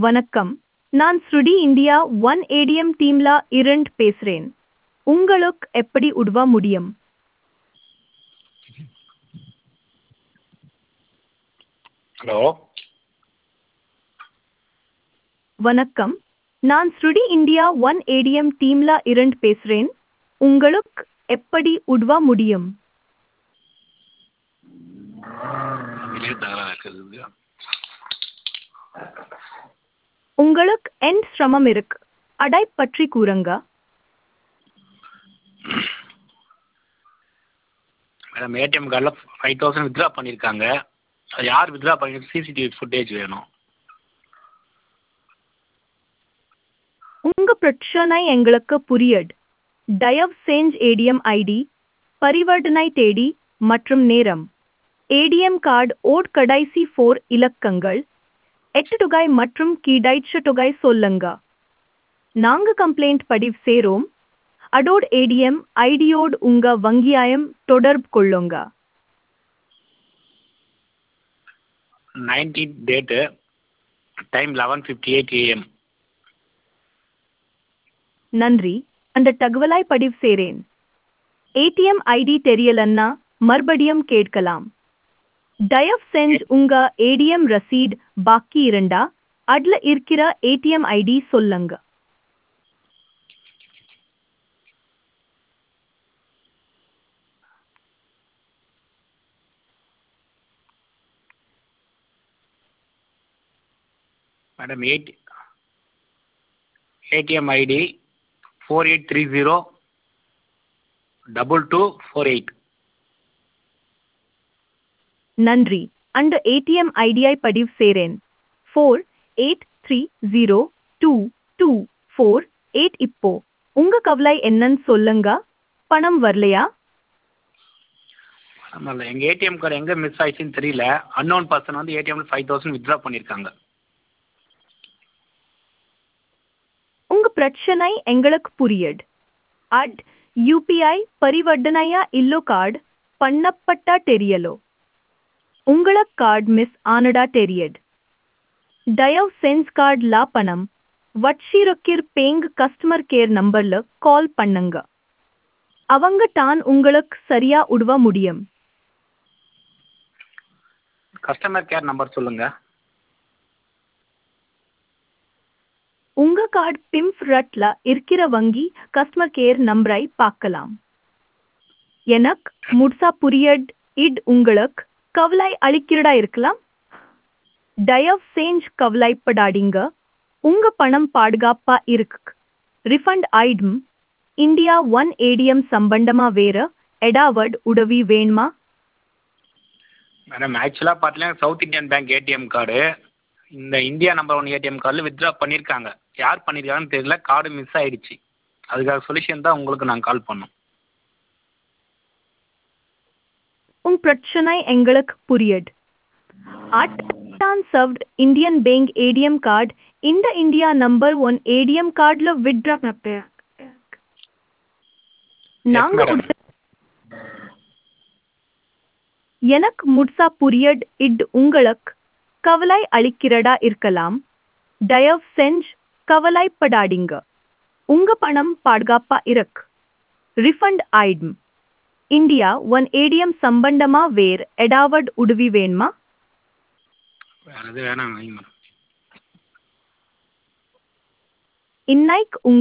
வணக்கம் நான் ஸ்ருடி இந்தியா ஒன் ஏடிஎம் டீம்ல இருந்து பேசுறேன் உங்களுக்கு எப்படி உதவ முடியும் ஹலோ வணக்கம் நான் ஸ்ருடி இந்தியா ஒன் ஏடிஎம் டீம்ல இருந்து பேசுறேன் உங்களுக்கு எப்படி உதவ முடியும் வெளியே தகராறு இருக்குது உங்களுக்கு என் சிரமம் இருக்கு அடை பற்றி கூறுங்க மேடம் ஏடிஎம் கார்டில் ஃபைவ் தௌசண்ட் வித்ட்ரா பண்ணியிருக்காங்க அது யார் வித்ட்ரா பண்ணி சிசிடிவி ஃபுட்டேஜ் வேணும் உங்க பிரச்சனை எங்களுக்கு புரியுது தயவு செஞ்சு ஏடிஎம் ஐடி பரிவர்த்தனை தேதி மற்றும் நேரம் ஏடிஎம் கார்டு ஓட் கடைசி ஃபோர் இலக்கங்கள் எட்டு தொகை மற்றும் கிடைச்ச தொகை சொல்லுங்க நாங்க கம்ப்ளைண்ட் பதிவு சேரோம் அடோட் ஏடிஎம் ஐடியோடு உங்க வங்கியாயம் தொடர்பு கொள்ளுங்க nineteen date time eleven fifty eight AM நன்றி அந்த தகவலை பதிவு சேரேன் ஏடிஎம் ஐடி தெரியலன்னா மறுபடியும் கேட்கலாம் தயவு செஞ்சு உங்க ஏடிஎம் ரசீட் பாக்கி இருந்தா அதுல இருக்கிற ஏடிஎம் ஐடி சொல்லுங்க madam eight ATM ID four eight three zero double two four eight நன்றி அந்த ஏடிஎம் ஐடியை பதிவு சேரேன் four eight three zero two two four eight இப்போ உங்க கவலை என்னன்னு சொல்லுங்க பணம் வரலையா ஆமாம் எங்கள் ஏடிஎம் கார்டு எங்கே மிஸ் ஆயிடுச்சுன்னு தெரியல அன்னோன் பர்சன் வந்து ஏடிஎம்ல ஃபைவ் தௌசண்ட் வித்ட்ரா பண்ணியிருக்காங்க உங்க பிரச்சனை எங்களுக்கு புரியுது அட் யூபிஐ பரிவர்த்தனையா இல்லோ கார்டு பண்ணப்பட்டா தெரியலோ உங்களுக்கு கார்டு மிஸ் ஆனடா தெரியுது தயவு சென்ஸ் கார்டு லா பணம் வச்சிருக்கிற பேங்க் கஸ்டமர் கேர் நம்பர்ல கால் பண்ணுங்க அவங்க தான் உங்களுக்கு சரியா உதவ முடியும் கஸ்டமர் கேர் நம்பர் சொல்லுங்கள் உங்க கார்டு பிம்ப் ரட்ல இருக்கிற வங்கி கஸ்டமர் கேர் நம்பரை பார்க்கலாம் எனக்கு முழுசா புரியட் இட் உங்களுக்கு கவலை அளிக்கிறதா இருக்கலாம் தயவு செஞ்சு கவலைப்படாதீங்க உங்க பணம் பாதுகாப்பா இருக்கு ரிஃபண்ட் ஆயிடும் இந்தியா ஒன் ஏடிஎம் சம்பந்தமா வேற எடாவட் உதவி வேணுமா மேடம் ஆக்சுவலாக பார்த்தீங்கன்னா South Indian Bank ATM card இந்த இந்தியா நம்பர் ஒன் ஏடிஎம் கார்டில் வித்ட்ரா பண்ணியிருக்காங்க யார் பண்ணியிருக்காங்கன்னு தெரியல கார்டு மிஸ் ஆயிடுச்சு அதுக்காக சொல்யூஷன் தான் உங்களுக்கு நாங்கள் கால் பண்ணோம் உங்க பிரச்சனை எங்களுக்கு புரியுது அட்டான் சர்வ்ட் இந்தியன் பேங்க் ஏடிஎம் கார்டு இந்த இந்தியா நம்பர் ஒன் ஏடிஎம் கார்டுல வித்ட்ரா நாங்க madam. உத- எனக்கு முழுசா புரியட் இட் உங்களுக்கு கவலை அளிக்கிறதா இருக்கலாம் தயவு செஞ்சு கவலைப்படாதீங்க உங்க பணம் பாதுகாப்பா இருக்கு ரிஃபண்ட் ஆயிடும் இந்தியா ஒன் ஏடிஎம் சம்பந்தமா வேர் எடாவட் உதவி வேணுமா வேறு எது வேணாம் வைங்க மேடம் இன்னைக்கு உங்க